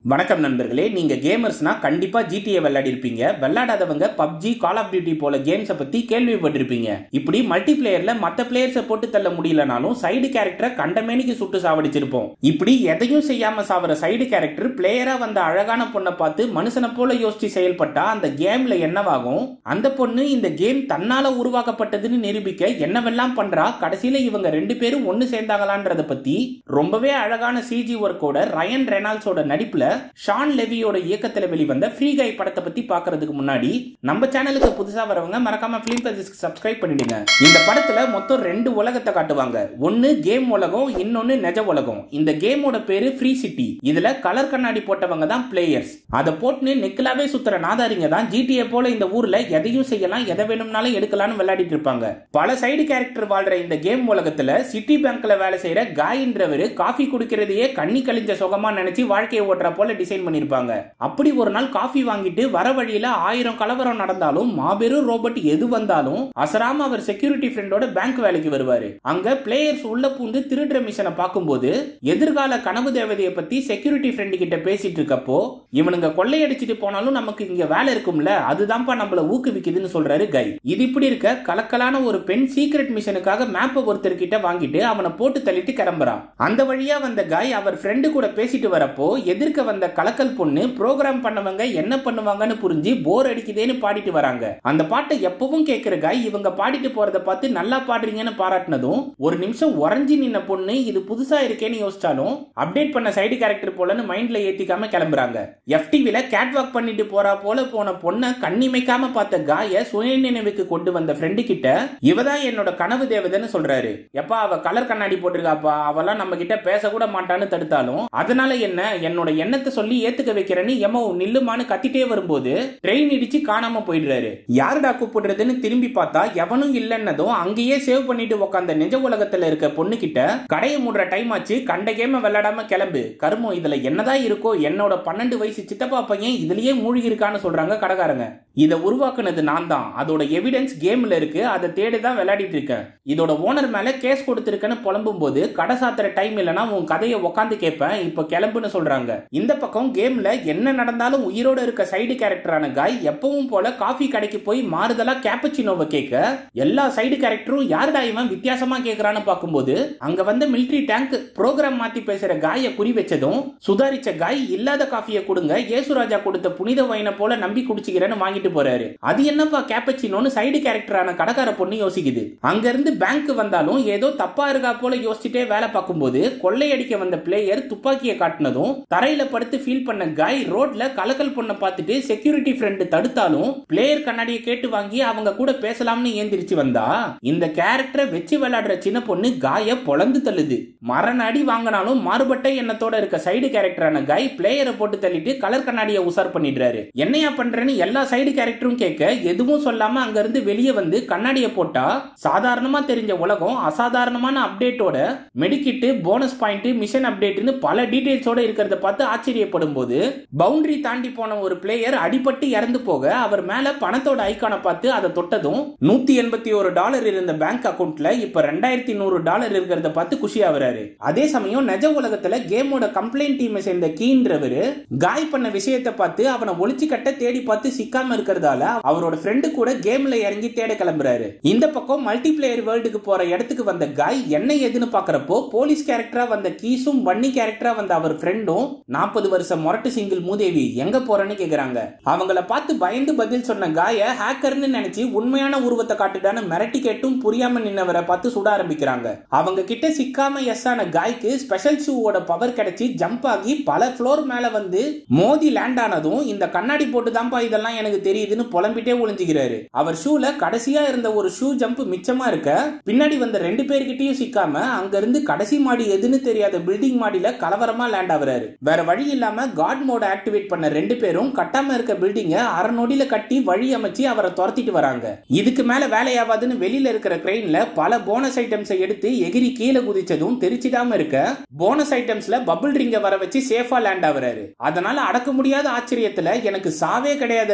வணக்கம் நண்பர்களே நீங்க கேமர்ஸ்னா கண்டிப்பா ஜிடிஏ விளையாடி இருப்பீங்க விளையாடாதவங்க பப்ஜி கால் ஆஃப் டியூட்டி போல கேம்ஸை பத்தி கேள்விப்பட்டிருப்பீங்க இப்படி மல்டி பிளேயர்ல மத்த பிளேயர்ஸை போட்டு தள்ள முடியலனாலும் சைடு கேரக்டரை கண்டமேனிக்கு சுட்டு சாவடிச்சிருப்போம் இப்படி எதையும் செய்யாம சாவற சைடு கேரக்டர் பிளேயரா வந்த அழகான பொண்ணை பார்த்து மனுஷனை போல யோசிச்சு செயல்பட்டா அந்த கேம்ல என்னவாகும் அந்த பொண்ணு இந்த கேம் தன்னால உருவாக்கப்பட்டதுன்னு நிரூபிக்க என்னவெல்லாம் பண்றா கடைசியில இவங்க ரெண்டு பேரும் ஒன்னு சேர்ந்தாங்களான்றத பத்தி ரொம்பவே அழகான சிஜி ஒர்க்கோட ரயன் ரெனால்ட்ஸோட நடிப்புல ஷான் லெவியோட இயக்கத்துல வெளிவந்த ஃப்ரீ கை படத்தை பத்தி பாக்குறதுக்கு முன்னாடி நம்ம சேனலுக்கு புதுசா வரவங்க மறக்காம பிலிம் பர்சஸ்க்கு சப்ஸ்கிரைப் பண்ணிடுங்க இந்த படத்துல மொத்தம் ரெண்டு உலகத்தை காட்டுவாங்க ஒன்னு கேம் உலகம் இன்னொன்னு நிஜ உலகம் இந்த கேமோட பேரு ஃப்ரீ சிட்டி இதுல கலர் கண்ணாடி போட்டவங்க தான் பிளேயர்ஸ் அதை போட்டுன்னு நெக்கிலாவே சுத்துற நாதாரிங்க தான் ஜிடிஏ போல இந்த ஊர்ல எதையும் செய்யலாம் எதை வேணும்னாலும் எடுக்கலாம்னு விளையாடிட்டு இருப்பாங்க பல சைடு கேரக்டர் வாழ்ற இந்த கேம் உலகத்துல சிட்டி பேங்க்ல வேலை செய்யற காயின்றவர் காஃபி குடிக்கிறதையே கண்ணி கழிஞ்ச சுகமா நினைச்சு வாழ்க்கையை ஓட்டுற போல டிசைன் பண்ணிருப்பாங்க அப்படி ஒரு நாள் காஃபி வாங்கிட்டு வர வழியில ஆயிரம் கலவரம் நடந்தாலும் மாபெரும் ரோபோட் எது வந்தாலும் அசராம அவர் செக்யூரிட்டி ஃப்ரெண்டோட பேங்க் வேலைக்கு வருவாரு அங்க பிளேயர்ஸ் உள்ள பூந்து திருடுற மிஷனை பார்க்கும்போது எதிர்கால கனவு தேவதையை பத்தி செக்யூரிட்டி ஃப்ரெண்டு கிட்ட பேசிட்டு இருக்கப்போ இவனுங்க கொள்ளையடிச்சிட்டு போனாலும் நமக்கு இங்க வேலை இருக்கும்ல அதுதான்ப்பா நம்மள ஊக்குவிக்குதுன்னு சொல்றாரு கை இது இப்படி இருக்க கலக்கலான ஒரு பெண் சீக்ரெட் மிஷனுக்காக மேப்பை ஒருத்தர் கிட்ட வாங்கிட்டு அவனை போட்டு தள்ளிட்டு கிளம்புறான் அந்த வழியா வந்த காய் அவர் ஃப்ரெண்டு கூட பேசிட்டு வரப்போ எதிர்க்க வந்த கலக்கல் பொண்ணு ப்ரோக்ராம் பண்ணவங்க என்ன பண்ணுவாங்கன்னு புரிஞ்சு போர் அடிக்குதேன்னு பாடிட்டு வராங்க அந்த பாட்டை எப்பவும் கேட்கிற காய் இவங்க பாடிட்டு போறத பார்த்து நல்லா பாடுறீங்கன்னு பாராட்டினதும் ஒரு நிமிஷம் உறைஞ்சி நின்ன பொண்ணு இது புதுசா இருக்கேன்னு யோசிச்சாலும் அப்டேட் பண்ண சைடு கேரக்டர் போலன்னு மைண்ட்ல ஏத்திக்காம கிளம்புறாங்க எஃப்டிவில கேட் வாக் பண்ணிட்டு போறா போல போன பொண்ணை கண்ணிமைக்காம பார்த்த காய சுய நினைவுக்கு கொண்டு வந்த ஃப்ரெண்டு கிட்ட இவதான் என்னோட கனவு தேவதைன்னு சொல்றாரு எப்பா அவ கலர் கண்ணாடி போட்டிருக்காப்பா அவெல்லாம் நம்ம கிட்ட பேச கூட மாட்டான்னு தடுத்தாலும் அதனால என்ன என்னோட எண்ணத்தை சொல்லி ஏத்துக்க வைக்கிறேன்னு எமோ நில்லுமான்னு கத்திட்டே வரும்போது ட்ரெயின் இடிச்சு காணாம போயிடுறாரு யாருடா கூப்பிடுறதுன்னு திரும்பி பார்த்தா எவனும் இல்லைன்னதும் அங்கேயே சேவ் பண்ணிட்டு உட்காந்த நிஜ உலகத்துல இருக்க பொண்ணு கிட்ட கடையை மூடுற டைம் ஆச்சு கண்ட கேம விளையாடாம கிளம்பு கருமம் இதுல என்னதான் இருக்கோ என்னோட பன்னெண்டு வயசு சித்தப்பா பையன் இதுலயே மூழ்கி இருக்கான்னு சொல்றாங்க கடைக்காரங்க இதை உருவாக்குனது நான் தான் அதோட எவிடன்ஸ் கேம்ல இருக்கு அதை தேடி தான் விளையாடிட்டு இருக்கேன் இதோட ஓனர் மேல கேஸ் கொடுத்திருக்கேன்னு புலம்பும் போது கடை சாத்துற டைம் இல்லைன்னா உன் கதையை உட்காந்து கேட்பேன் இப்ப கிளம்புன்னு சொல்றாங்க இந்த பக்கம் கேம்ல என்ன நடந்தாலும் உயிரோட இருக்க சைடு கேரக்டரான காய் எப்பவும் போல காஃபி கடைக்கு போய் மாறுதலா கேப்பச்சினோவை கேட்க எல்லா சைடு கேரக்டரும் யாருடா இவன் வித்தியாசமா கேக்குறான்னு பார்க்கும்போது அங்க வந்த மிலிட்டரி டேங்க் ப்ரோக்ராம் மாத்தி பேசுற காய குறி வச்சதும் சுதாரிச்ச காய் இல்லாத காஃபியை கொடுங்க ஏசுராஜா கொடுத்த புனித வைனை போல நம்பி குடிச்சுக்கிறேன்னு வாங்கிட்டு போறாரு அது என்னப்பா கேப்பச்சினோன்னு சைடு கேரக்டரான கடைக்கார பொண்ணு யோசிக்குது அங்க இருந்து பேங்க் வந்தாலும் ஏதோ தப்பா இருக்கா போல யோசிச்சுட்டே வேலை பார்க்கும்போது கொள்ளையடிக்க வந்த பிளேயர் துப்பாக்கியை காட்டினதும் தரையில படுத்து ஃபீல் பண்ண காய் ரோட்ல கலக்கல் பொண்ணை பார்த்துட்டு செக்யூரிட்டி ஃப்ரெண்டு தடுத்தாலும் பிளேயர் கண்ணாடியை கேட்டு வாங்கி அவங்க கூட பேசலாம்னு ஏந்திரிச்சு வந்தா இந்த கேரக்டரை வச்சு விளையாடுற சின்ன பொண்ணு காய பொழந்து தள்ளுது மரண அடி வாங்கினாலும் மாறுபட்ட எண்ணத்தோட இருக்க சைடு கேரக்டரான காய் பிளேயரை போட்டு தள்ளிட்டு கலர் கண்ணாடியை உசார் பண்ணிடுறாரு என்னையா பண்றேன்னு எல்லா சைடு கேரக்டரும் கேட்க எதுவும் சொல்லாம அங்க இருந்து வெளியே வந்து கண்ணாடியை போட்டா சாதாரணமா தெரிஞ்ச உலகம் அசாதாரணமான அப்டேட்டோட மெடிக்கிட்டு போனஸ் பாயிண்ட் மிஷன் அப்டேட்னு பல டீடைல்ஸோட இருக்கிறத பார்த்து ஆச்சரியப்படும் போது பவுண்டரி தாண்டி போன ஒரு பிளேயர் அடிபட்டு இறந்து போக அவர் மேல பணத்தோட ஐக்கானை பார்த்து அதை தொட்டதும் நூத்தி எண்பத்தி ஒரு டாலர் இருந்த பேங்க் அக்கவுண்ட்ல இப்ப ரெண்டாயிரத்தி நூறு டாலர் இருக்கிறத பார்த்து குஷி ஆகுறாரு அதே சமயம் நிஜ உலகத்துல கேமோட கம்ப்ளைண்ட் டீமை சேர்ந்த கீன்றவரு காய் பண்ண விஷயத்தை பார்த்து அவனை ஒளிச்சு கட்ட தேடி பார்த்து சிக்காம இருக்கிறதால அவரோட ஃப்ரெண்டு கூட கேம்ல இறங்கி தேட கிளம்புறாரு இந்த பக்கம் மல்டி பிளேயர் வேர்ல்டுக்கு போற இடத்துக்கு வந்த காய் என்ன ஏதுன்னு பாக்குறப்போ போலீஸ் கேரக்டரா வந்த கீஸும் பன்னி கேரக்டரா வந்த அவர் ஃப்ரெண்டும் நாற்பது வருஷம் மொரட்டு சிங்கிள் மூதேவி எங்க போறேன்னு கேக்குறாங்க அவங்கள பார்த்து பயந்து பதில் சொன்ன காய ஹேக்கர்னு நினைச்சு உண்மையான உருவத்தை காட்டுடான்னு மிரட்டி கேட்டும் புரியாம நின்னவரை பார்த்து சுட ஆரம்பிக்கிறாங்க அவங்க கிட்ட சிக்காம எஸ் ஆன காய்க்கு ஸ்பெஷல் ஷூவோட பவர் கிடைச்சி ஜம்ப் ஆகி பல ஃப்ளோர் மேல வந்து மோதி லேண்ட் ஆனதும் இந்த கண்ணாடி போட்டு தான்ப்பா இதெல்லாம் எனக்கு தெரியுதுன்னு புலம்பிட்டே ஒளிஞ்சுக்கிறாரு அவர் ஷூல கடைசியா இருந்த ஒரு ஷூ ஜம்ப் மிச்சமா இருக்க பின்னாடி வந்த ரெண்டு பேர்கிட்டயும் சிக்காம அங்க இருந்து கடைசி மாடி எதுன்னு தெரியாத பில்டிங் மாடியில கலவரமா லேண்ட் ஆகுறாரு வேற வழி இல்லாம காட் மோட ஆக்டிவேட் பண்ண ரெண்டு பேரும் கட்டாம இருக்க பில்டிங்க அரை நொடியில கட்டி வழி அமைச்சு அவரை துரத்திட்டு வராங்க இதுக்கு மேல வேலையாவாதுன்னு வெளியில இருக்கிற கிரெயின்ல பல போனஸ் ஐட்டம்ஸை எடுத்து எகிரி கீழே குதிச்சதும் தெரிச்சிடாம இருக்க போனஸ் ஐட்டம்ஸ்ல பபிள் ரிங்க வர வச்சு சேஃபா லேண்ட் ஆகுறாரு அதனால அடக்க முடியாத ஆச்சரியத்துல எனக்கு சாவே கிடையாதுடான்னு கத்துன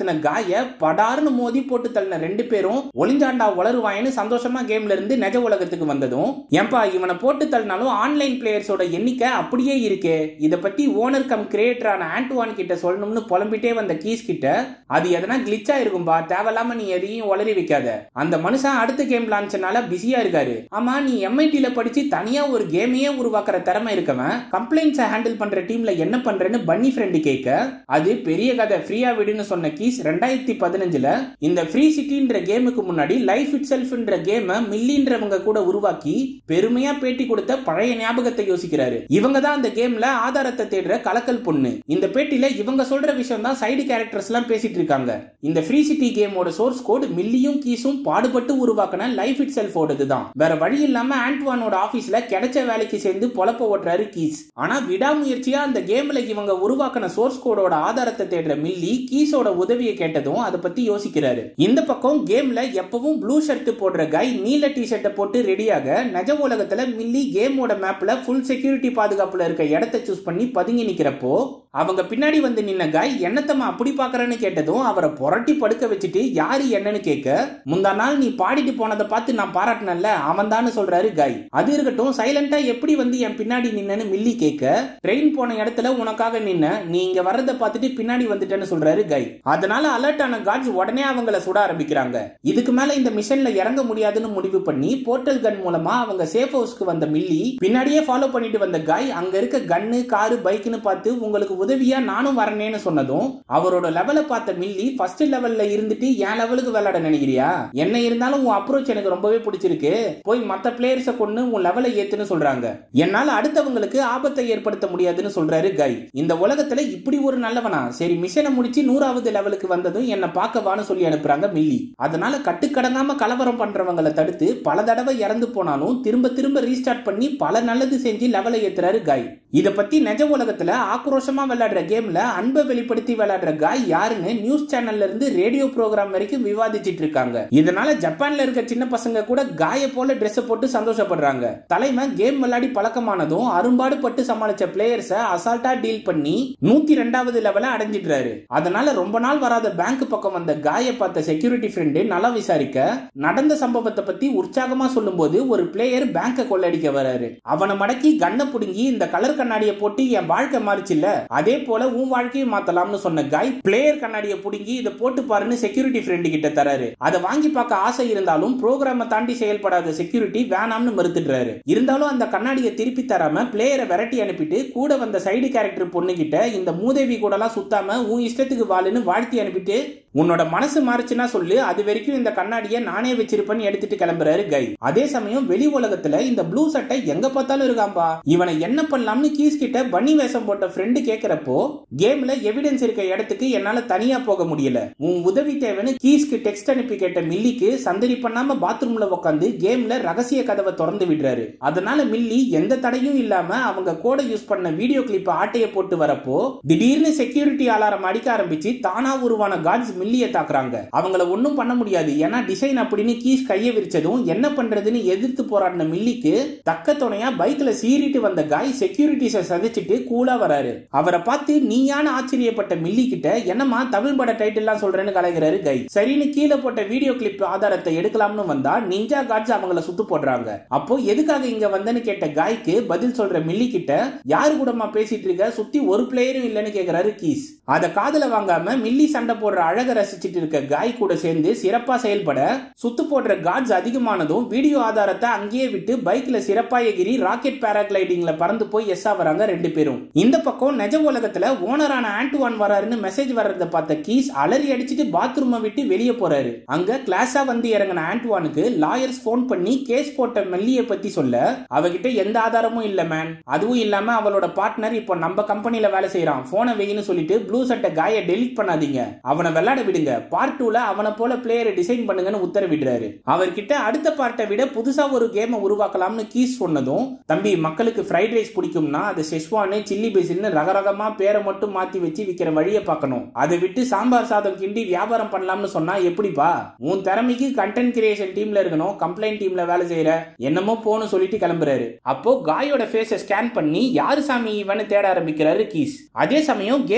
கடத்தின காய படார்னு மோதி போட்டு தள்ளின ரெண்டு பேரும் ஒளிஞ்சாண்டா உளருவாயன்னு சந்தோஷமா கேம்ல இருந்து நிஜ உலகத்துக்கு வந்ததும் ஏன்பா இவனை போட்டு தள்ளினாலும் ஆன்லைன் பிளேயர்ஸோட எண்ணிக்கை அப்படியே இருக்கே இத பத்தி ஓனர் கம் கிரியேட்டரான ஆண்டவான் கிட்ட சொல்லணும்னு புலம்பிட்டே வந்த கீஸ் கிட்ட அது எதனா கிளிச்சா இருக்கும்பா தேவையில்லாம நீ எதையும் உளறி வைக்காத அந்த மனுஷன் அடுத்த கேம் லான்ச்சனால பிஸியா இருக்காரு ஆமா நீ எம்ஐடில படிச்சு தனியா ஒரு கேமையே உருவாக்குற திறமை இருக்கவன் கம்ப்ளைண்ட்ஸை ஹேண்டில் பண்ற டீம்ல என்ன பண்றேன்னு பன்னி ஃப்ரெண்டு கேட்க அது பெரிய கதை ஃப்ரீயா விடுன்னு சொன்ன கீஸ் ரெண்டாயிரத்தி பதினஞ்சுல இந்த ஃப்ரீ சிட்டின்ற கேமுக்கு முன்னாடி லைஃப் இட் செல்ஃப்ன்ற கேமை மில்லின்றவங்க கூட உருவாக்கி பெருமையா பேட்டி கொடுத்த பழைய ஞாபகத்தை யோசிக்கிறாரு இவங்க தான் அந்த கேம்ல ஆதாரத்தை தேடுற கலக்கல் பொண்ணு இந்த பேட்டியில இவங்க சொல்ற விஷயம் தான் சைடு கேரக்டர்ஸ் எல்லாம் பேசிட்டு இருக்காங்க இந்த ஃப்ரீ சிட்டி கேமோட சோர்ஸ் கோட் மில்லியும் கீஸும் பாடுபட்டு உருவாக்கின லைஃப் இட் செல்ஃபோடது தான் வேற வழி இல்லாம ஆண்ட்வானோட ஆபீஸ்ல கிடைச்ச வேலைக்கு சேர்ந்து பொழப்ப ஓட்டுறாரு கீஸ் ஆனா விடாமுயற்சியா அந்த கேம்ல இவங்க உருவாக்கின சோர்ஸ் கோடோட ஆதாரத்தை தேடுற மில்லி கீஸோட உதவியை கேட்டதும் அதை பத்தி யோசிக்கிறாரு இந்த பக்கம் கேம்ல எப்பவும் ப்ளூ ஷர்ட் போடுற கை நீல டி ஷர்ட்டை போட்டு ரெடியாக நிஜ உலகத்துல மில்லி கேமோட மேப்ல ஃபுல் செக்யூரிட்டி பாதுகாப்புல இருக்க இடத்தை சூஸ் பண்ணி பதுங்கி நிக்கிறப்போ அவங்க பின்னாடி வந்து நின்ன காய் என்னத்தம்மா அப்படி பாக்குறேன்னு கேட்டதும் அவரை புரட்டி படுக்க வச்சுட்டு யாரு என்னன்னு கேட்க முந்தா நாள் நீ பாடிட்டு போனதை பார்த்து நான் பாராட்டினல்ல அவன் தான் சொல்றாரு காய் அது இருக்கட்டும் சைலண்டா எப்படி வந்து என் பின்னாடி நின்னன்னு மில்லி கேட்க ட்ரெயின் போன இடத்துல உனக்காக நின்ன நீ இங்க வர்றதை பார்த்துட்டு பின்னாடி வந்துட்டேன்னு சொல்றாரு காய் அதனால அலர்ட் ஆன காட்ஸ் உடனே அவங்கள சுட ஆரம்பிக்கிறாங்க இதுக்கு மேல இந்த மிஷன்ல இறங்க முடியாதுன்னு முடிவு பண்ணி போர்ட்டல் கன் மூலமா அவங்க சேஃப் ஹவுஸ்க்கு வந்த மில்லி பின்னாடியே ஃபாலோ பண்ணிட்டு வந்த காய் அங்க இருக்க கன்னு காரு பைக்னு பார்த்து உங்களுக்கு உதவியா நானும் வரனேன்னு சொன்னதும் அவரோட லெவலை பார்த்த மில்லி ஃபர்ஸ்ட் லெவல்ல இருந்துட்டு என் லெவலுக்கு விளையாட நினைக்கிறியா என்ன இருந்தாலும் உன் அப்ரோச் எனக்கு ரொம்பவே பிடிச்சிருக்கு போய் மத்த பிளேயர்ஸை கொண்டு உன் லெவலை ஏத்துன்னு சொல்றாங்க என்னால அடுத்தவங்களுக்கு ஆபத்தை ஏற்படுத்த முடியாதுன்னு சொல்றாரு கை இந்த உலகத்துல இப்படி ஒரு நல்லவனா சரி மிஷனை முடிச்சு நூறாவது லெவலுக்கு வந்ததும் என்ன பார்க்க வான்னு சொல்லி அனுப்புறாங்க மில்லி அதனால கட்டுக்கடங்காம கலவரம் பண்றவங்களை தடுத்து பல தடவை இறந்து போனாலும் திரும்ப திரும்ப ரீஸ்டார்ட் பண்ணி பல நல்லது செஞ்சு லெவலை ஏத்துறாரு காய் இத பத்தி நிஜ உலகத்துல ஆக்ரோஷமா விளையாடுற கேம்ல அன்பை வெளிப்படுத்தி விளையாடுற காய் யாருன்னு நியூஸ் சேனல்ல இருந்து ரேடியோ ப்ரோக்ராம் வரைக்கும் விவாதிச்சிட்டு இருக்காங்க இதனால ஜப்பான்ல இருக்க சின்ன பசங்க கூட காய போல ட்ரெஸ் போட்டு சந்தோஷப்படுறாங்க தலைமை கேம் விளையாடி பழக்கமானதும் அரும்பாடு பட்டு சமாளிச்ச பிளேயர்ஸ அசால்ட்டா டீல் பண்ணி நூத்தி ரெண்டாவது லெவல அடைஞ்சிடுறாரு அதனால ரொம்ப நாள் வராத பேங்க் பக்கம் வந்த காய பார்த்த செக்யூரிட்டி ஃப்ரெண்டு நல்லா விசாரிக்க நடந்த சம்பவத்தை பத்தி உற்சாகமா சொல்லும்போது ஒரு பிளேயர் பேங்க கொள்ளடிக்க வராரு அவனை மடக்கி கண்ணை புடுங்கி இந்த கலர் கண்ணாடியை போட்டு என் வாழ்க்கை மாறிச்சுல்ல அதே போல உன் வாழ்க்கையை மாத்தலாம்னு சொன்ன காய் பிளேயர் கண்ணாடியை புடுங்கி இதை போட்டு பாருன்னு செக்யூரிட்டி ஃப்ரெண்டு கிட்ட தராரு அதை வாங்கி பார்க்க ஆசை இருந்தாலும் ப்ரோக்ராமை தாண்டி செயல்படாத செக்யூரிட்டி வேணாம்னு மறுத்துடுறாரு இருந்தாலும் அந்த கண்ணாடியை திருப்பி தராம பிளேயரை விரட்டி அனுப்பிட்டு கூட வந்த சைடு கேரக்டர் பொண்ணு கிட்ட இந்த மூதேவி கூடலாம் சுத்தாம உன் இஷ்டத்துக்கு வாழுன்னு வாழ்த்தி அனுப்பிட்டு உன்னோட மனசு மாறுச்சுன்னா சொல்லு அது வரைக்கும் இந்த கண்ணாடியை நானே வச்சிருப்பேன்னு எடுத்துட்டு கிளம்புறாரு கை அதே சமயம் வெளி உலகத்துல இந்த ப்ளூ சட்டை எங்க பார்த்தாலும் இருக்காம்பா இவனை என்ன பண்ணலாம்னு கீஸ் கிட்ட பன்னி வேஷம் போட்ட ஃப்ரெண்டு கேக்குறப்போ கேம்ல எவிடன்ஸ் இருக்க இடத்துக்கு என்னால தனியா போக முடியல உன் உதவி தேவைன்னு கீஸ்க்கு டெக்ஸ்ட் அனுப்பி கேட்ட மில்லிக்கு சந்தடி பண்ணாம பாத்ரூம்ல உட்காந்து கேம்ல ரகசிய கதவை திறந்து விடுறாரு அதனால மில்லி எந்த தடையும் இல்லாம அவங்க கோட யூஸ் பண்ண வீடியோ கிளிப் ஆட்டைய போட்டு வரப்போ திடீர்னு செக்யூரிட்டி அலாரம் அடிக்க ஆரம்பிச்சு தானா உருவான காட்ஸ் மில்லிய தாக்குறாங்க அவங்கள ஒன்னும் பண்ண முடியாது ஏன்னா டிசைன் அப்படின்னு கீஸ் கையை விரிச்சதும் என்ன பண்றதுன்னு எதிர்த்து போராடின மில்லிக்கு தக்க துணையா பைக்ல சீறிட்டு வந்த காய் செக்யூரிட்டிஸ சதிச்சிட்டு கூலா வராரு அவரை பார்த்து நீயான ஆச்சரியப்பட்ட மில்லி கிட்ட என்னமா தமிழ் பட டைட்டில்லாம் சொல்றேன்னு கலைகிறாரு கை சரின்னு கீழே போட்ட வீடியோ கிளிப் ஆதாரத்தை எடுக்கலாம்னு வந்தா நிஞ்சா காட்ஸ் அவங்கள சுத்து போடுறாங்க அப்போ எதுக்காக இங்க வந்தேன்னு கேட்ட காய்க்கு பதில் சொல்ற மில்லி கிட்ட யாரு கூடமா பேசிட்டு இருக்க சுத்தி ஒரு பிளேயரும் இல்லைன்னு கேக்குறாரு கீஸ் அத காதுல வாங்காம மில்லி சண்டை போடுற அழக ரசிச்சிட்டு இருக்க காய் கூட சேர்ந்து சிறப்பா செயல்பட சுத்து போடுற காட்ஸ் அதிகமானதும் வீடியோ ஆதாரத்தை அங்கேயே விட்டு பைக்ல சிறப்பா எகிரி ராக்கெட் பேராகிளைடிங்ல பறந்து போய் எஸ் வராங்க ரெண்டு பேரும் இந்த பக்கம் நிஜ உலகத்துல ஓனரான ஆண்டுவான் வராருன்னு மெசேஜ் வர்றத பார்த்த கீஸ் அலறி அடிச்சிட்டு பாத்ரூமை விட்டு வெளியே போறாரு அங்க கிளாஸா வந்து இறங்கின ஆண்டுவானுக்கு லாயர்ஸ் போன் பண்ணி கேஸ் போட்ட மெல்லிய பத்தி சொல்ல அவகிட்ட எந்த ஆதாரமும் இல்ல மேன் அதுவும் இல்லாம அவளோட பார்ட்னர் இப்போ நம்ம கம்பெனில வேலை செய்யறான் போனை வெயின்னு சொல்லிட்டு ப்ளூ சட்டை காய டெலிட் பண்ணாதீங்க அவனை விளையாட விடுங்க பார்ட் டூல அவனை போல பிளேயரை டிசைன் பண்ணுங்கன்னு உத்தரவிடுறாரு அவர்கிட்ட அடுத்த பார்ட்டை விட புதுசா ஒரு கேமை உருவாக்கலாம்னு கீஸ் சொன்னதும் தம்பி மக்களுக்கு ஃப்ரைட் ரைஸ் பிடிக்கும்னா அது செஷ்வானு சில்லி பேசின்னு ரகரகமா பேரை மட்டும் மாத்தி வச்சு விற்கிற வழியை பார்க்கணும் அதை விட்டு சாம்பார் சாதம் கிண்டி வியாபாரம் பண்ணலாம்னு சொன்னா எப்படிப்பா உன் திறமைக்கு கண்டென்ட் கிரியேஷன் டீம்ல இருக்கணும் கம்ப்ளைண்ட் டீம்ல வேலை செய்யற என்னமோ போன்னு சொல்லிட்டு கிளம்புறாரு அப்போ காயோட ஃபேஸை ஸ்கேன் பண்ணி யாரு சாமி இவனு தேட ஆரம்பிக்கிறாரு கீஸ் அதே சமயம் கேம்ல மில்லி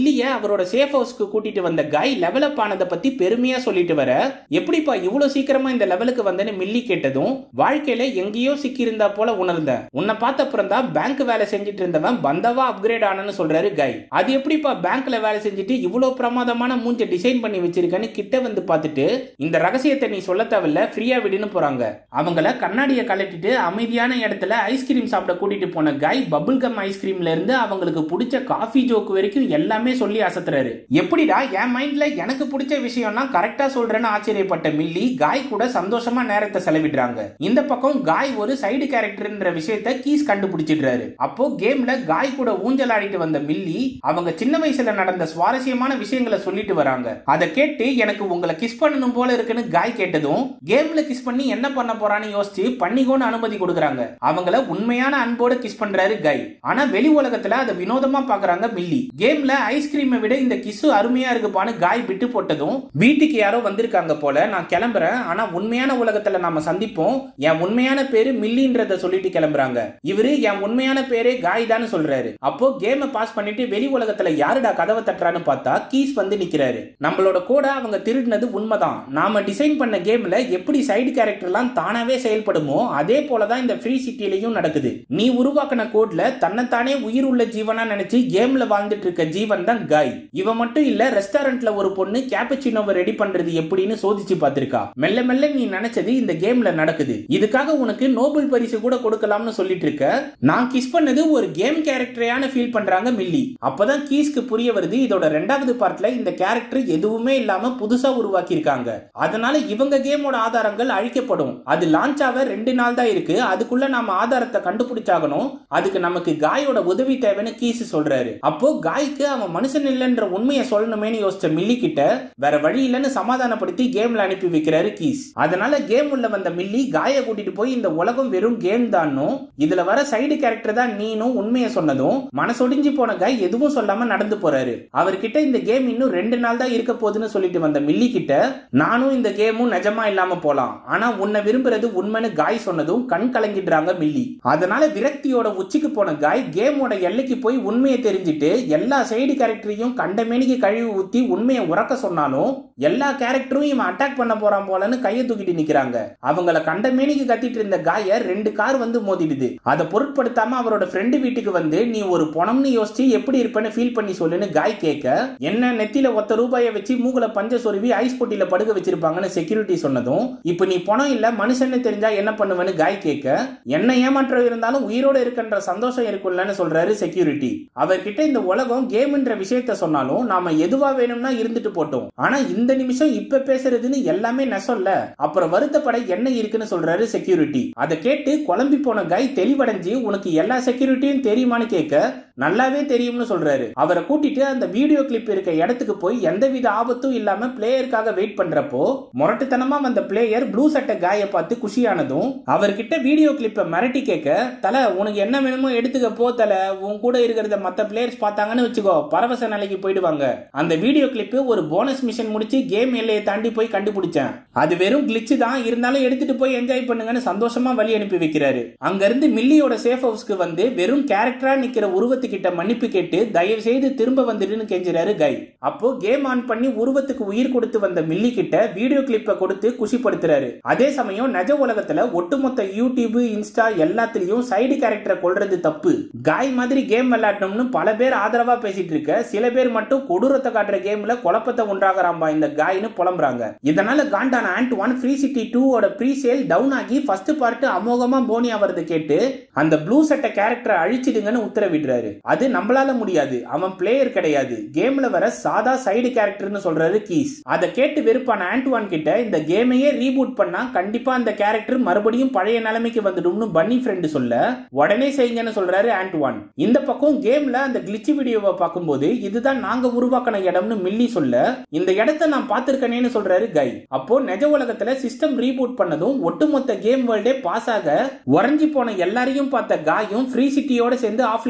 மில்லிய அவரோட சேஃப் ஹவுஸ்க்கு கூட்டிட்டு வந்த காய் லெவல் அப் ஆனதை பத்தி பெருமையா சொல்லிட்டு வர எப்படிப்பா இவ்வளவு சீக்கிரமா இந்த லெவலுக்கு வந்தேன்னு மில்லி கேட்டதும் வாழ்க்கையில எங்கேயோ சிக்கி இருந்தா போல உணர்ந்தேன் உன்னை பார்த்த அப்புறம் தான் பேங்க் வேலை செஞ்சுட்டு இருந்தவன் பந்தவா அப்கிரேட் ஆனன்னு சொல்றாரு காய் அது எப்படிப்பா பேங்க்ல வேலை செஞ்சுட்டு இவ்வளவு பிரமாதமான மூஞ்ச டிசைன் பண்ணி வச்சிருக்கேன்னு கிட்ட வந்து பார்த்துட்டு இந்த ரகசியத்தை நீ சொல்ல தேவையில்ல ஃப்ரீயா விடுன்னு போறாங்க அவங்கள கண்ணாடியை கலட்டிட்டு அமைதியான இடத்துல ஐஸ்கிரீம் சாப்பிட கூட்டிட்டு போன காய் பபுள் கம் ஐஸ்கிரீம்ல இருந்து அவங்களுக்கு பிடிச்ச காஃபி ஜோக்கு வரைக்கும் எல்லாமே சொல்லி அசத்துறாரு எப்படிடா என் மைண்ட்ல எனக்கு பிடிச்ச விஷயம்லாம் கரெக்டா சொல்றேன்னு ஆச்சரியப்பட்ட மில்லி காய் கூட சந்தோஷமா நேரத்தை செலவிடுறாங்க இந்த பக்கம் காய் ஒரு சைடு கேரக்டர்ன்ற விஷயத்த கீஸ் கண்டுபிடிச்சிடுறாரு அப்போ கேம்ல காய் கூட ஊஞ்சல் ஆடிட்டு வந்த மில்லி அவங்க சின்ன வயசுல நடந்த சுவாரஸ்யமான விஷயங்களை சொல்லிட்டு வராங்க அதை கேட்டு எனக்கு உங்களை கிஸ் பண்ணணும் போல இருக்குன்னு காய் கேட்டதும் கேம்ல கிஸ் பண்ணி என்ன பண்ண போறான்னு யோசிச்சு பண்ணிக்கோன்னு அனுமதி கொடுக்குறாங்க அவங்கள உண்மையான அன்போட கிஸ் பண்றாரு காய் ஆனா வெளி உலகத்துல அதை வினோதமா பாக்குறாங்க மில்லி கேம்ல ஐஸ்கிரீமை விட இந்த கிஸ் அருமையா இருக்குப்பான்னு காய் விட்டு போட்டதும் வீட்டுக்கு யாரோ வந்திருக்காங்க போல நான் கிளம்புறேன் ஆனா உண்மையான உலகத்துல நாம சந்திப்போம் என் உண்மையான பேரு மில்லின்றத சொல்லிட்டு கிளம்புறாங்க இவரு என் உண்மையான பேரே காய் தான் சொல்றாரு அப்போ கேமை பாஸ் பண்ணிட்டு வெளி உலகத்துல யாருடா கதவை தட்டுறான்னு பார்த்தா கீஸ் வந்து நிக்கிறாரு நம்மளோட கூட அவங்க திருடினது உண்மைதான் நாம டிசைன் பண்ண கேம்ல எப்படி சைடு கேரக்டர்லாம் தானாவே செயல்படுமோ அதே போலதான் இந்த ஃப்ரீ சிட்டிலையும் நடக்குது நீ உருவாக்கின கோட்ல தன்னைத்தானே உயிர் உள்ள ஜீவனா நினைச்சு கேம்ல வாழ்ந்துட்டு இருக்க ஜீவன் தான் காய் இவன் மட்டும் இல்ல ரெஸ்டாரண்ட்ல ஒரு பொண்ணு கேப்பச்சினோவை ரெடி பண்றது எப்படின்னு சோதிச்சு பார்த்திருக்கா மெல்ல மெல்ல நீ நினைச்சது இந்த கேம்ல நடக்குது இதுக்காக உனக்கு நோபல் பரிசு கூட கொடுக்கலாம்னு சொல்லிட்டு இருக்க நான் கிஸ் பண்ணது ஒரு கேம் கேரக்டரையான ஃபீல் பண்றாங்க மில்லி அப்பதான் கீஸ்க்கு புரிய வருது இதோட ரெண்டாவது பார்ட்ல இந்த கேரக்டர் எதுவுமே இல்லாம புதுசா உருவாக்கி இருக்காங்க அதனால இவங்க கேமோட ஆதாரங்கள் அழிக்கப்படும் அது லான்ச் ஆக ரெண்டு நாள் தான் இருக்கு அதுக்குள்ள நாம ஆதாரத்தை கண்டுபிடிச்சாகணும் அதுக்கு நமக்கு காயோட உதவி தேவைன்னு கீஸ் சொல்றாரு அப்போ காய்க்கு அவன் மனுஷன் இல்லைன்ற உண்மையை சொல்லணுமேனு யோசிச்ச மில்லி கிட்ட வேற வழி இல்லைன்னு சமாதானப்படுத்தி கேம்ல அனுப்பி வைக்கிறாரு கீஸ் அதனால கேம் உள்ள வந்த மில்லி காய கூட்டிட்டு போய் இந்த உலகம் வெறும் கேம் தானும் இதுல வர சைடு கேரக்டர் தான் நீனும் உண்மையை சொன்னதும் மனசொடிஞ்சு போன காய் எதுவும் சொல்லாம நடந்து போறாரு அவர்கிட்ட இந்த கேம் இன்னும் ரெண்டு நாள் தான் இருக்க போகுதுன்னு சொல்லிட்டு வந்த மில்லி கிட்ட நானும் இந்த கேமும் நிஜமா இல்லாம போலாம் ஆனா உன்னை விரும்புறது உண்மைன்னு காய் சொன்னதும் கண் கலங்கிடுறாங்க மில்லி அதனால விரக்தியோட உச்சிக்கு போன காய் கேமோட எல்லைக்கு போய் உண்மையை தெரிஞ்சுட்டு எல்லா சைடு கேரக்டரையும் கண்டமேனிக்கு கழுவி ஊத்தி உண்மையை உறக்க சொன்னாலும் எல்லா கேரக்டரும் இவன் அட்டாக் பண்ண போறான் போலன்னு கையை தூக்கிட்டு நிக்கிறாங்க அவங்கள கண்டமேனிக்கு கத்திட்டு இருந்த காய ரெண்டு கார் வந்து மோதிடுது அதை பொருட்படுத்தாம அவரோட ஃப்ரெண்டு வீட்டுக்கு வந்து நீ ஒரு பணம்னு யோசிச்சு எப்படி இருப்பேன்னு ஃபீல் பண்ணி சொல்லுன்னு காய் கேட்க என்ன நெத்தியில ஒத்த ரூபாயை வச்சு மூகுல பஞ்ச சொருவி ஐஸ் பொட்டியில படுக்க வச்சிருப்பாங்கன்னு செக்யூரிட்டி சொன்னதும் இப்போ நீ பணம் இல்ல மனுஷன்னு தெரிஞ்சா என்ன பண்ணுவேன்னு காய் கேட்க என்ன ஏமாற்றம் இருந்தாலும் உயிரோட இருக்கின்ற சந்தோஷம் இருக்குல்லன்னு சொல்றாரு செக்யூரிட்டி அவர்கிட்ட இந்த உலகம் கேம்ன்ற விஷயத்த சொன்னாலும் நாம எதுவா வேணும்னா இருந்துட்டு போட்டோம் ஆனா இந்த நிமிஷம் இப்ப பேசுறதுன்னு எல்லாமே நெசம்ல அப்புறம் வருத்தப்பட என்ன இருக்குன்னு சொல்றாரு செக்யூரிட்டி அதை கேட்டு குழம்பி போன காய் தெளிவடைஞ்சு உனக்கு எல்லா செக்யூரிட்டியும் தெரியுமான்னு கேட்க நல்லாவே தெரியும்னு சொல்றாரு அவரை கூட்டிட்டு அந்த வீடியோ கிளிப் இருக்க இடத்துக்கு போய் எந்தவித ஆபத்தும் இல்லாம பிளேயருக்காக வெயிட் பண்றப்போ முரட்டுத்தனமா வந்த பிளேயர் ப்ளூ சட்டை காய பார்த்து குஷியானதும் அவர்கிட்ட வீடியோ கிளிப்பை மிரட்டி கேட்க தல உனக்கு என்ன வேணுமோ எடுத்துக்க போ தல உன் கூட இருக்கிறத மத்த பிளேயர்ஸ் பார்த்தாங்கன்னு வச்சுக்கோ பரவச நிலைக்கு போயிடுவாங்க அந்த வீடியோ கிளிப்பு ஒரு போனஸ் மிஷன் முடிச்சு கேம் எல்லையை தாண்டி போய் கண்டுபிடிச்சேன் அது வெறும் கிளிச்சு தான் இருந்தாலும் எடுத்துட்டு போய் என்ஜாய் பண்ணுங்கன்னு சந்தோஷமா வழி அனுப்பி வைக்கிறாரு அங்க இருந்து மில்லியோட சேஃப் ஹவுஸ்க்கு வந்து வெறும் கேரக்டரா நிக்கிற உருவத்துக்கிட்ட மன்னிப்பு கேட்டு தயவு செய்து திரும்ப வந்துடுன்னு கெஞ்சுறாரு கை அப்போ கேம் ஆன் பண்ணி உருவத்துக்கு உயிர் கொடுத்து வந்த மில்லி கிட்ட வீடியோ கிளிப்பை கொடுத்து குஷிப்படுத்துறாரு அதே சமயம் நிஜ உலகத்துல ஒட்டுமொத்த யூடியூப் இன்ஸ்டா எல்லாத்துலயும் சைடு கேரக்டரை கொள்றது தப்பு காய் மாதிரி கேம் விளையாடணும்னு பல பேர் ஆதரவா பேசிட்டு இருக்க சில பேர் மட்டும் கொடூரத்தை காட்டுற கேம்ல குழப்பத்தை உண்டாகிறாம்பா இந்த காய்னு புலம்புறாங்க இதனால காண்டான ஆண்ட் ஒன் ஃப்ரீ சிட்டி டூவோட ப்ரீ சேல் டவுன் ஆகி ஃபர்ஸ்ட் பார்ட் அமோகமா போனி ஆவறது கேட்டு அந்த ப்ளூ சட்டை கேரக்டரை அழிச்சிடுங்கன்னு உத்தரவிடுறாரு அது நம்மளால முடியாது அவன் பிளேயர் கிடையாது கேம்ல வர சாதா சைடு கேரக்டர்னு சொல்றாரு கீஸ் அதை கேட்டு வெறுப்பான ஆண்ட்வான் கிட்ட இந்த கேமையே ரீபூட் பண்ணா கண்டிப்பா அந்த கேரக்டர் மறுபடியும் பழைய நிலைமைக்கு வந்துடும்னு பன்னி ஃப்ரெண்டு சொல்ல உடனே செய்யுங்கன்னு சொல்றாரு ஆண்ட்வான் இந்த பக்கம் கேம்ல அந்த கிளிச்சி வீடியோவை பார்க்கும்போது இதுதான் நாங்க உருவாக்கின இடம்னு மில்லி சொல்ல இந்த இடத்தை நான் பார்த்திருக்கனேன்னு சொல்றாரு கை அப்போ நிஜ உலகத்துல சிஸ்டம் ரீபூட் பண்ணதும் ஒட்டுமொத்த கேம் வேர்ல்டே பாஸ் ஆக உறைஞ்சி போன எல்லாரையும் பார்த்த காயும் ஃப்ரீ சிட்டியோட சேர்ந்து ஆஃப்லைன் போயிடுறாரு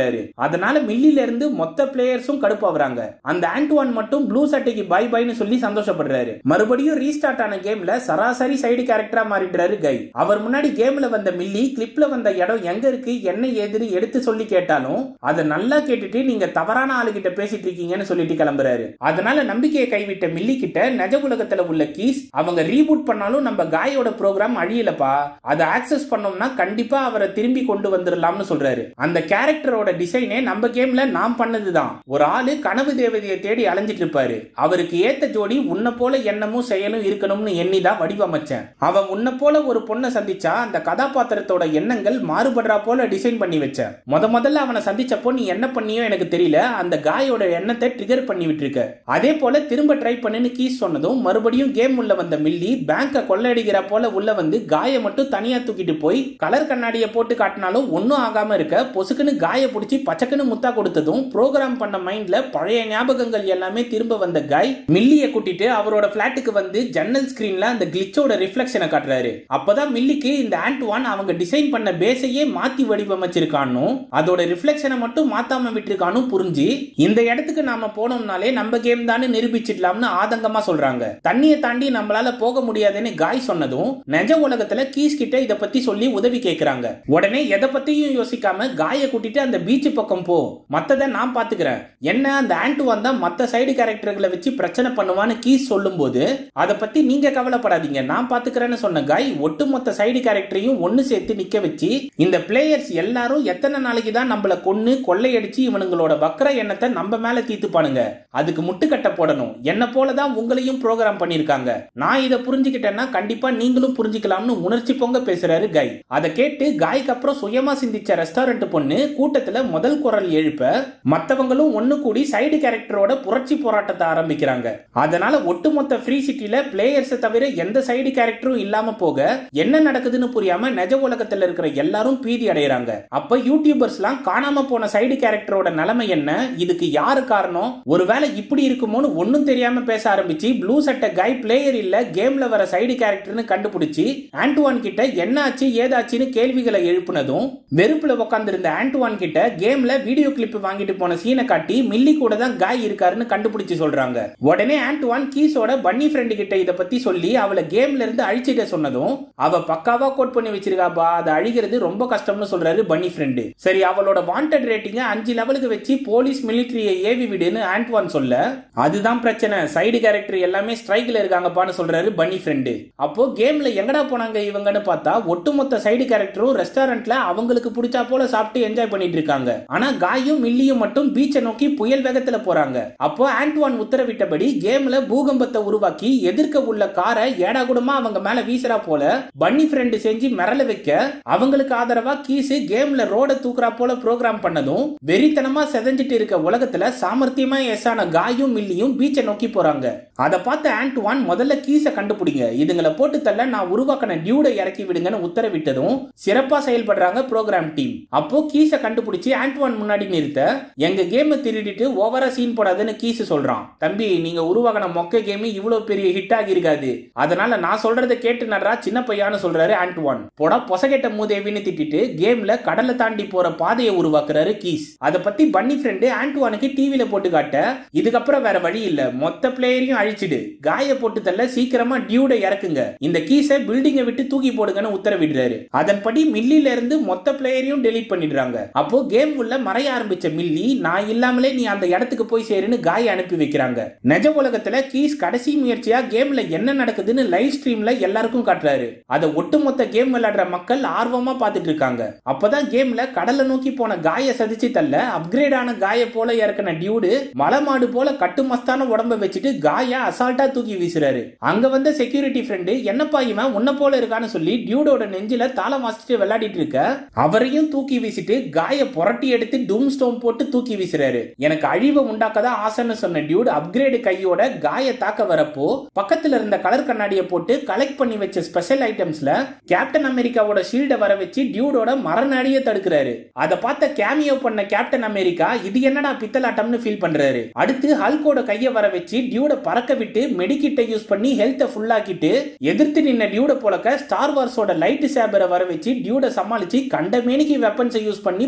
பண்றாரு அதனால மில்லில இருந்து மொத்த பிளேயர்ஸும் கடுப்பாவறாங்க அந்த ஆண்டுவான் மட்டும் ப்ளூ சட்டைக்கு பை பைன்னு சொல்லி சந்தோஷப்படுறாரு மறுபடியும் ரீஸ்டார்ட் ஆன கேம்ல சராசரி சைடு கேரக்டரா மாறிடுறாரு கை அவர் முன்னாடி கேம்ல வந்த மில்லி கிளிப்ல வந்த இடம் எங்க இருக்கு என்ன ஏதுன்னு எடுத்து சொல்லி கேட்டாலும் அதை நல்லா கேட்டுட்டு நீங்க தவறான ஆளுகிட்ட பேசிட்டு இருக்கீங்கன்னு சொல்லிட்டு கிளம்புறாரு அதனால நம்பிக்கையை கைவிட்ட மில்லி கிட்ட நிஜ உலகத்துல உள்ள கீஸ் அவங்க ரீபூட் பண்ணாலும் நம்ம காயோட ப்ரோக்ராம் அழியலப்பா அதை ஆக்சஸ் பண்ணோம்னா கண்டிப்பா அவரை திரும்பி கொண்டு வந்துடலாம்னு சொல்றாரு அந்த கேரக்டரோட டிசைனே நம்ம கேம்ல நாம் பண்ணதுதான் ஒரு ஆளு கனவு தேவதையை தேடி அலைஞ்சிட்டு இருப்பாரு அவருக்கு ஏத்த ஜோடி உன்னை போல எண்ணமும் செயலும் இருக்கணும்னு எண்ணி தான் வடிவமைச்சேன் அவன் உன்னை போல ஒரு பொண்ணை சந்திச்சா அந்த கதாபாத்திரத்தோட எண்ணங்கள் மாறுபடுறா போல டிசைன் பண்ணி வச்சேன் முத முதல்ல அவனை சந்திச்சப்போ நீ என்ன பண்ணியோ எனக்கு தெரியல அந்த காயோட எண்ணத்தை ட்ரிகர் பண்ணி விட்டுருக்க அதே போல திரும்ப ட்ரை பண்ணுன்னு கீஸ் சொன்னதும் மறுபடியும் கேம் உள்ள வந்த மில்லி பேங்க கொள்ளையடிக்கிற போல உள்ள வந்து காய மட்டும் தனியா தூக்கிட்டு போய் கலர் கண்ணாடியை போட்டு காட்டினாலும் ஒன்னும் ஆகாம இருக்க பொசுக்குன்னு காய பிடிச்சி பச்சக்குன்னு முத்தா கொடுத்ததும் ப்ரோக்ராம் பண்ண மைண்ட்ல பழைய ஞாபகங்கள் எல்லாமே திரும்ப வந்த காய் மில்லிய கூட்டிட்டு அவரோட பிளாட்டுக்கு வந்து ஜன்னல் ஸ்கிரீன்ல அந்த கிளிச்சோட ரிஃப்ளெக்ஷனை காட்டுறாரு அப்பதான் மில்லிக்கு இந்த ஆண்ட்வான் அவங்க டிசைன் பண்ண பேஸையே மாத்தி வடிவமைச்சிருக்கானோ அதோட ரிஃப்ளெக்ஷனை மட்டும் மாத்தாம விட்டுருக்கானு புரிஞ்சு இந்த இடத்துக்கு நாம போனோம்னாலே நம்ம கேம் தானே நிரூபிச்சிடலாம்னு ஆதங்கமா சொல்றாங்க தண்ணியை தாண்டி நம்மளால போக முடியாதுன்னு காய் சொன்னதும் நிஜ உலகத்துல கீஸ் கிட்ட இத பத்தி சொல்லி உதவி கேக்குறாங்க உடனே எதை பத்தியும் யோசிக்காம காய கூட்டிட்டு அந்த பீச் பக்கம் போ மத்தத நான் பாத்துக்கிறேன் என்ன அந்த ஆண்டுவான் தான் மத்த சைடு கேரக்டர்களை வச்சு பிரச்சனை பண்ணுவான்னு கீஸ் சொல்லும்போது அதை பத்தி நீங்க கவலைப்படாதீங்க நான் பாத்துக்கிறேன்னு சொன்ன காய் ஒட்டுமொத்த சைடு கேரக்டரையும் ஒன்னு சேர்த்து நிக்க வச்சு இந்த பிளேயர்ஸ் எல்லாரும் எத்தனை நாளைக்கு தான் நம்மள கொன்னு கொள்ளையடிச்சு இவனுங்களோட வக்கர எண்ணத்தை நம்ம மேல தீத்துப்பானுங்க அதுக்கு முட்டுக்கட்டை போடணும் என்ன போலதான் உங்களையும் ப்ரோக்ராம் பண்ணிருக்காங்க நான் இதை புரிஞ்சுக்கிட்டேன்னா கண்டிப்பா நீங்களும் புரிஞ்சுக்கலாம்னு உணர்ச்சி பொங்க பேசுறாரு காய் அதை கேட்டு காய்க்கு அப்புறம் சுயமா சிந்திச்ச ரெஸ்டாரண்ட் பொண்ணு கூட்டத்துல முதல் குரல் எழுப்ப மத்தவங்களும் ஒண்ணு கூடி சைடு கேரக்டரோட புரட்சி போராட்டத்தை ஆரம்பிக்கிறாங்க அதனால ஒட்டுமொத்த ஃப்ரீ சிட்டில பிளேயர்ஸை தவிர எந்த சைடு கேரக்டரும் இல்லாம போக என்ன நடக்குதுன்னு புரியாம நிஜ உலகத்துல இருக்கிற எல்லாரும் பீதி அடையறாங்க அப்ப யூடியூபர்ஸ்லாம் காணாம போன சைடு கேரக்டரோட நிலைமை என்ன இதுக்கு யாரு காரணம் ஒருவேளை இப்படி இருக்குமோன்னு ஒன்னும் தெரியாம பேச ஆரம்பிச்சு ப்ளூ சட்டை கை பிளேயர் இல்ல கேம்ல வர சைடு கேரக்டர்னு கண்டுபிடிச்சு ஆண்டுவான் கிட்ட என்ன ஆச்சு ஏதாச்சுன்னு கேள்விகளை எழுப்புனதும் வெறுப்புல உட்காந்துருந்த ஆண்டுவான் கிட்ட கேம்ல வீடியோ கிளிப் வாங்கிட்டு போன சீனை காட்டி மில்லி கூட தான் காய் இருக்காருன்னு கண்டுபிடிச்சு சொல்றாங்க உடனே ஆண்டுவான் கீஸோட பன்னி ஃப்ரெண்டு கிட்ட இத பத்தி சொல்லி அவளை கேம்ல இருந்து அழிச்சிட்ட சொன்னதும் அவ பக்காவா கோட் பண்ணி வச்சிருக்காப்பா அதை அழிகிறது ரொம்ப கஷ்டம்னு சொல்றாரு பன்னி ஃப்ரெண்டு சரி அவளோட வாண்டட் ரேட்டிங்க அஞ்சு லெவலுக்கு வச்சு போலீஸ் மிலிட்டரியை ஏவி விடுன்னு ஆண்ட்வான் சொல்ல அதுதான் பிரச்சனை சைடு கேரக்டர் எல்லாமே ஸ்ட்ரைக்ல இருக்காங்கப்பான்னு சொல்றாரு பன்னி ஃப்ரெண்டு அப்போ கேம்ல எங்கடா போனாங்க இவங்கன்னு பார்த்தா ஒட்டுமொத்த சைடு கேரக்டரும் ரெஸ்டாரண்ட்ல அவங்களுக்கு பிடிச்சா போல சாப்பிட்டு என்ஜாய் பண்ணிட்டு இருக்காங்க ஆனா காயும் மில்லியும் மட்டும் பீச்சை நோக்கி புயல் வேகத்துல போறாங்க அப்போ ஆண்ட்வான் உத்தரவிட்டபடி கேம்ல பூகம்பத்தை உருவாக்கி எதிர்க்க உள்ள காரை ஏடாகுடமா அவங்க மேல வீசுறா போல பன்னி ஃப்ரெண்டு செஞ்சு மிரள வைக்க அவங்களுக்கு ஆதரவா கீஸ் கேம்ல ரோட தூக்குறா போல ப்ரோக்ராம் பண்ணதும் வெறித்தனமா செதஞ்சிட்டு இருக்க உலகத்துல சாமர்த்தியமா எஸ் ஆன காயும் மில்லியும் பீச்சை நோக்கி போறாங்க அதை பார்த்த ஆண்ட்வான் முதல்ல கீஸை கண்டுபிடிங்க இதுங்களை போட்டு தள்ள நான் உருவாக்கின டியூடை இறக்கி விடுங்கன்னு உத்தரவிட்டதும் சிறப்பா செயல்படுறாங்க ப்ரோக்ராம் டீம் அப்போ கீஸை கண்டுபிடிச்சு ஆண்ட்வான் முன்னாடி நிறுத்த எங்க கேமை திருடிட்டு ஓவரா சீன் போடாதுன்னு கீஸ் சொல்றான் தம்பி நீங்க உருவாக்கின மொக்க கேம் இவ்வளவு பெரிய ஹிட் ஆகி இருக்காது அதனால நான் சொல்றதை கேட்டு நடுறா சின்ன பையான்னு சொல்றாரு ஆண்ட்வான் போடா பொசகெட்ட மூதேவின்னு திட்டிட்டு கேம்ல கடலை தாண்டி போற பாதையை உருவாக்குறாரு கீஸ் அதை பத்தி பன்னி ஃப்ரெண்டு ஆண்ட்வானுக்கு டிவில போட்டு காட்ட இதுக்கப்புறம் வேற வழி இல்ல மொத்த பிளேயரையும் அழிச்சிடு காய போட்டு தள்ள சீக்கிரமா டியூட இறக்குங்க இந்த கீஸை பில்டிங்கை விட்டு தூக்கி போடுங்கன்னு உத்தரவிடுறாரு அதன்படி மில்லில இருந்து மொத்த பிளேயரையும் டெலீட் பண்ணிடுறாங்க அப்போ கேம் உள்ள மறைய ஆரம்பிச்ச மில்லி நான் இல்லாமலே நீ அந்த இடத்துக்கு போய் சேருன்னு காய அனுப்பி வைக்கிறாங்க நிஜ உலகத்துல கீஸ் கடைசி முயற்சியா கேம்ல என்ன நடக்குதுன்னு லைவ் ஸ்ட்ரீம்ல எல்லாருக்கும் காட்டுறாரு அதை ஒட்டுமொத்த கேம் விளையாடுற மக்கள் ஆர்வமா பார்த்துட்டு இருக்காங்க அப்பதான் கேம்ல கடலை நோக்கி போன காய சதிச்சு தள்ள அப்கிரேட் ஆன காய போல இறக்கின டியூடு மலை மாடு போல கட்டுமஸ்தான உடம்ப வச்சுட்டு காய அசால்ட்டா தூக்கி வீசுறாரு அங்க வந்த செக்யூரிட்டி ஃப்ரெண்டு என்னப்பா இவன் உன்ன போல இருக்கான்னு சொல்லி டியூடோட நெஞ்சில தாளம் வாசிச்சுட்டு விளையாடிட்டு இருக்க அவரையும் தூக்கி வீசிட்டு காய புரட்டி எடுத்து டூம் ஸ்டோம் போட்டு தூக்கி வீசுறாரு எனக்கு அழிவை உண்டாக்கதான் ஆசைன்னு சொன்ன டியூட் அப்கிரேடு கையோட காய தாக்க வரப்போ பக்கத்துல இருந்த கலர் கண்ணாடியை போட்டு கலெக்ட் பண்ணி வச்ச ஸ்பெஷல் ஐட்டம்ஸ்ல கேப்டன் அமெரிக்காவோட ஷீல்டை வர வச்சு டியூடோட மரநாடியை தடுக்கிறாரு அதை பார்த்த கேமியோ பண்ண கேப்டன் அமெரிக்கா இது என்னடா பித்தலாட்டம்னு ஃபீல் பண்றாரு அடுத்து ஹல்கோட கையை வர வச்சு டியூட பறக்க விட்டு மெடிக்கிட்ட யூஸ் பண்ணி ஹெல்த்தை ஃபுல்லாக்கிட்டு எதிர்த்து நின்ன டியூட போலக்க ஸ்டார் வார்ஸோட லைட் சேபரை வர வச்சு டியூட சமாளிச்சு கண்ட மேனிக்கு வெப்பன்ஸை யூஸ் பண்ணி பறக்க விட்டு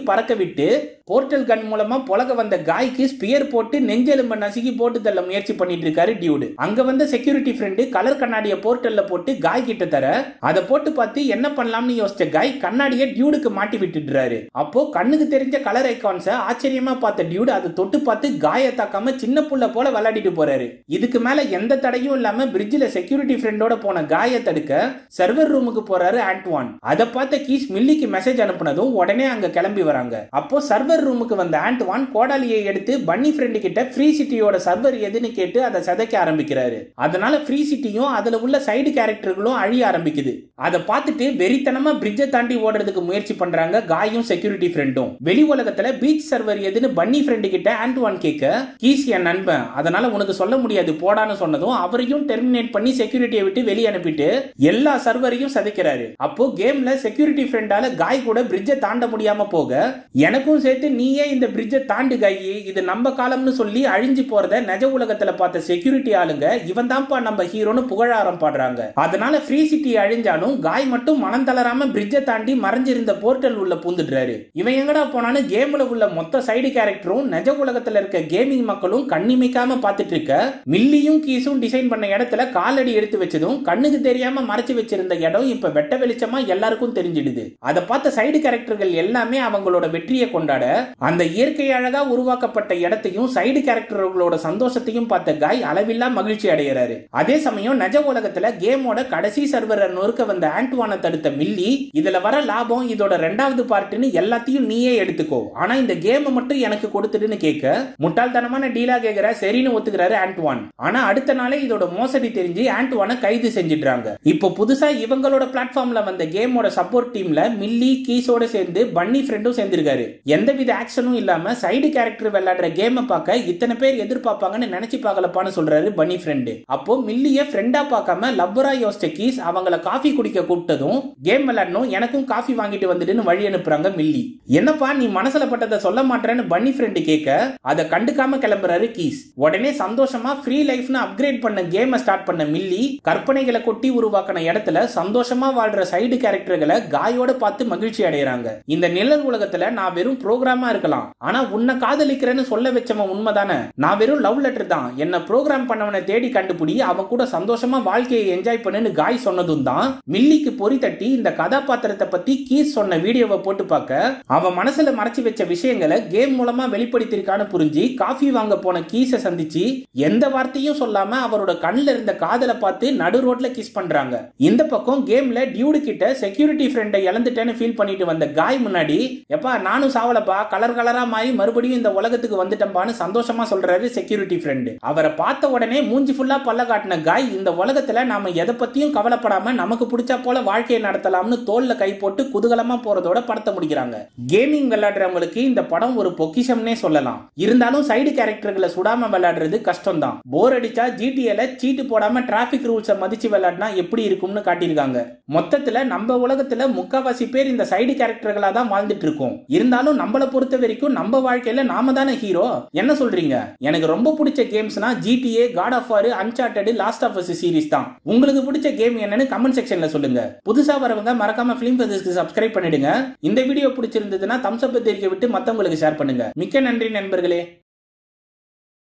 விட்டு போர்ட்டல் கன் மூலமா புலக வந்த காய்க்கு ஸ்பியர் போட்டு நெஞ்செலும்ப நசுக்கி போட்டு தள்ள முயற்சி பண்ணிட்டு இருக்காரு டியூடு அங்க வந்த செக்யூரிட்டி ஃப்ரெண்டு கலர் கண்ணாடியை போர்ட்டல்ல போட்டு காய் கிட்ட தர அதை போட்டு பார்த்து என்ன பண்ணலாம்னு யோசிச்ச காய் கண்ணாடியை டியூடுக்கு மாட்டி விட்டுடுறாரு அப்போ கண்ணுக்கு தெரிஞ்ச கலர் ஐகான்ஸை ஆச்சரியமா பார்த்த டியூடு அதை தொட்டு பார்த்து காய தாக்காம சின்ன புள்ள போல விளையாடிட்டு போறாரு இதுக்கு மேல எந்த தடையும் இல்லாம பிரிட்ஜில் செக்யூரிட்டி ஃப்ரெண்டோட போன காய தடுக்க சர்வர் ரூமுக்கு போறாரு ஆண்ட்வான் அதை பார்த்த கீஸ் மில்லிக்கு மெசேஜ் அனுப்புனதும் உடனே அங்க கிளம்பி வராங்க அப்போ சர்வர் ரூமுக்கு வந்த ஆண்ட்வான் கோடாலியை எடுத்து பன்னி ஃப்ரெண்டு கிட்ட ஃப்ரீ சிட்டியோட சர்வர் எதுன்னு கேட்டு அதை சதைக்க ஆரம்பிக்கிறாரு அதனால ஃப்ரீ சிட்டியும் அதுல உள்ள சைடு கேரக்டர்களும் அழிய ஆரம்பிக்குது அதை பார்த்துட்டு வெறித்தனமா பிரிட்ஜை தாண்டி ஓடுறதுக்கு முயற்சி பண்றாங்க காயும் செக்யூரிட்டி ஃப்ரெண்டும் வெளி உலகத்துல பீச் சர்வர் எதுன்னு பன்னி ஃப்ரெண்டு கிட்ட ஆண்ட்வான் கேட்க கீஸ் என் நண்பன் அதனால உனக்கு சொல்ல முடியாது போடான்னு சொன்னதும் அவரையும் டெர்மினேட் பண்ணி செக்யூரிட்டியை விட்டு வெளியே அனுப்பிட்டு எல்லா சர்வரையும் சதைக்கிறாரு அப்போ கேம்ல செக்யூரிட்டி ஃப்ரெண்டால காய் கூட பிரிட்ஜை தாண்ட முடியாம போக எனக்கும் சேர்த்து நீயே இந்த பிரிட்ஜை தாண்டு காயி இது நம்ம காலம்னு சொல்லி அழிஞ்சு போறத நிஜ உலகத்துல பார்த்த செக்யூரிட்டி ஆளுங்க இவன் தான்ப்பா நம்ம ஹீரோன்னு புகழாரம் பாடுறாங்க அதனால ஃப்ரீ சிட்டி அழிஞ்சாலும் காய் மட்டும் மனம் தளராம பிரிட்ஜை தாண்டி மறைஞ்சிருந்த போர்ட்டல் உள்ள பூந்துடுறாரு இவன் எங்கடா போனான்னு கேம்ல உள்ள மொத்த சைடு கேரக்டரும் நிஜ உலகத்துல இருக்க கேமிங் மக்களும் கண்ணிமைக்காம பார்த்துட்டு இருக்க மில்லியும் கீஸும் டிசைன் பண்ண இடத்துல காலடி எடுத்து வச்சதும் கண்ணுக்கு தெரியாம மறைச்சு வச்சிருந்த இடம் இப்ப வெட்ட வெளிச்சமா எல்லாருக்கும் தெரிஞ்சிடுது அதை பார்த்த சைடு கேரக்டர்கள் எல்லாமே அவங்களோட வெற்றியை கொண்டாட அந்த இயற்கை அழகா உருவாக்கப்பட்ட இடத்தையும் சைடு கேரக்டர்களோட சந்தோஷத்தையும் பார்த்த காய் அளவில்லா மகிழ்ச்சி அடைகிறாரு அதே சமயம் நிஜ உலகத்துல கேமோட கடைசி சர்வரை நொறுக்க வந்த ஆண்ட்வானை தடுத்த மில்லி இதுல வர லாபம் இதோட ரெண்டாவது பார்ட்னு எல்லாத்தையும் நீயே எடுத்துக்கோ ஆனா இந்த கேமை மட்டும் எனக்கு கொடுத்துடுன்னு கேட்க முட்டாள்தனமான டீலா கேக்குற சரின்னு ஒத்துக்கிறாரு ஆண்ட்வான் ஆனா அடுத்த நாளே இதோட மோசடி தெரிஞ்சு ஆண்ட்வானை கைது செஞ்சிடுறாங்க இப்போ புதுசா இவங்களோட பிளாட்ஃபார்ம்ல வந்த கேமோட சப்போர்ட் டீம்ல மில்லி கீஸோட சேர்ந்து பன்னி ஃப்ரெண்டும் சேர்ந்திருக்காரு எந்தவித ஆக்ஷனும் இல்லாம சைடு கேரக்டர் விளையாடுற கேமை பார்க்க இத்தனை பேர் எதிர்பார்ப்பாங்கன்னு நினைச்சு பார்க்கலப்பான்னு சொல்றாரு பன்னி ஃப்ரெண்டு அப்போ மில்லிய ஃப்ரெண்டா பார்க்காம லவ்வரா யோசிச்ச கீஸ் அவங்கள காஃபி குடிக்க கூப்பிட்டதும் கேம் விளையாடணும் எனக்கும் காஃபி வாங்கிட்டு வந்துட்டுன்னு வழி அனுப்புறாங்க மில்லி என்னப்பா நீ மனசுல பட்டதை சொல்ல மாட்டேன்னு பன்னி ஃப்ரெண்டு கேட்க அதை கண்டுக்காம கிளம்புறாரு கீஸ் உடனே சந்தோஷமா ஃப்ரீ லைஃப்னு அப்கிரேட் பண்ண கேமை ஸ்டார்ட் பண்ண மில்லி கற்பனைகளை கொட்டி உருவாக்கின இடத்துல சந்தோஷமா வாழ்ற சைடு கேரக்டர்களை காயோட பார்த்து மகிழ்ச்சி அடைகிறாங்க இந்த நிழல் உலகத்துல நான் வெறும் ப்ரோக்ராமா இருக்கலாம் ஆனா உன்னை காதலிக்கிறேன்னு சொல்ல வச்சவன் உண்மைதானே நான் வெறும் லவ் லெட்டர் தான் என்ன ப்ரோக்ராம் பண்ணவனை தேடி கண்டுபிடி அவன் கூட சந்தோஷமா வாழ்க்கையை என்ஜாய் பண்ணுன்னு காய் சொன்னதும் தான் மில்லிக்கு பொறி தட்டி இந்த கதாபாத்திரத்தை பத்தி கீஸ் சொன்ன வீடியோவை போட்டு பார்க்க அவன் மனசுல மறைச்சு வச்ச விஷயங்களை கேம் மூலமா வெளிப்படுத்திருக்கான்னு புரிஞ்சு காஃபி வாங்க போன கீஸை சந்திச்சு எந்த வார்த்தையும் சொல்லாம அவரோட கண்ணுல இருந்த காதலை பார்த்து நடு ரோட்ல கிஸ் பண்றாங்க இந்த பக்கம் கேம்ல டியூடு கிட்ட செக்யூரிட்டி ஃப்ரெண்டை இழந்துட்டேன்னு ஃபீல் பண்ணிட்டு வந்த காய் முன்னாடி எப்பா நானும் சாவலப்பா கலர் கலரா மாறி மறுபடியும் இந்த உலகத்துக்கு வந்துட்டம்பான்னு சந்தோஷமா சொல்றாரு செக்யூரிட்டி ஃப்ரெண்டு அவரை பார்த்த உடனே மூஞ்சி ஃபுல்லா பல்ல காட்டின காய் இந்த உலகத்துல நாம எதை பத்தியும் கவலைப்படாம நமக்கு பிடிச்சா போல வாழ்க்கையை நடத்தலாம்னு தோல்ல கை போட்டு குதூகலமா போறதோட படத்தை முடிக்கிறாங்க கேமிங் விளையாடுறவங்களுக்கு இந்த படம் ஒரு பொக்கிஷம்னே சொல்லலாம் இருந்தாலும் சைடு கேரக்டர்களை சுடாம விளையாடுறது கஷ்டம் தான் போர் அடிச்சா ஜிடிஏல சீட்டு போடாம டிராபிக் ரூல்ஸை மதிச்சு விளையாடினா எப்படி இருக்கும்னு காட்டியிருக்காங்க மொத்தத்துல நம்ம உலகத்துல முக்காவாசி பேர் இந்த சைடு கேரக்டர்களா தான் வாழ்ந்துட்டு இருக்கோம் இருந்தாலும் நம்மளை பொறுத்த வரைக்கும் நம்ம வாழ்க்கையில நாம தானே ஹீரோ என்ன சொல்றீங்க எனக்கு ரொம்ப பிடிச்ச கேம்ஸ்னா GTA God of War Uncharted Last of Us series தான் உங்களுக்கு பிடிச்ச கேம் என்னன்னு கமெண்ட் செக்ஷன்ல சொல்லுங்க புதுசா வரவங்க மறக்காம பிலிம் பதர்ஸ்க்கு சப்ஸ்கிரைப் பண்ணிடுங்க இந்த வீடியோ பிடிச்சிருந்ததுன்னா தம்ஸ் அப் தெரிவிக்க விட்டு மத்தவங்களுக்கு ஷேர் பண்ணுங்க மிக்க நன்றி நண்பர்களே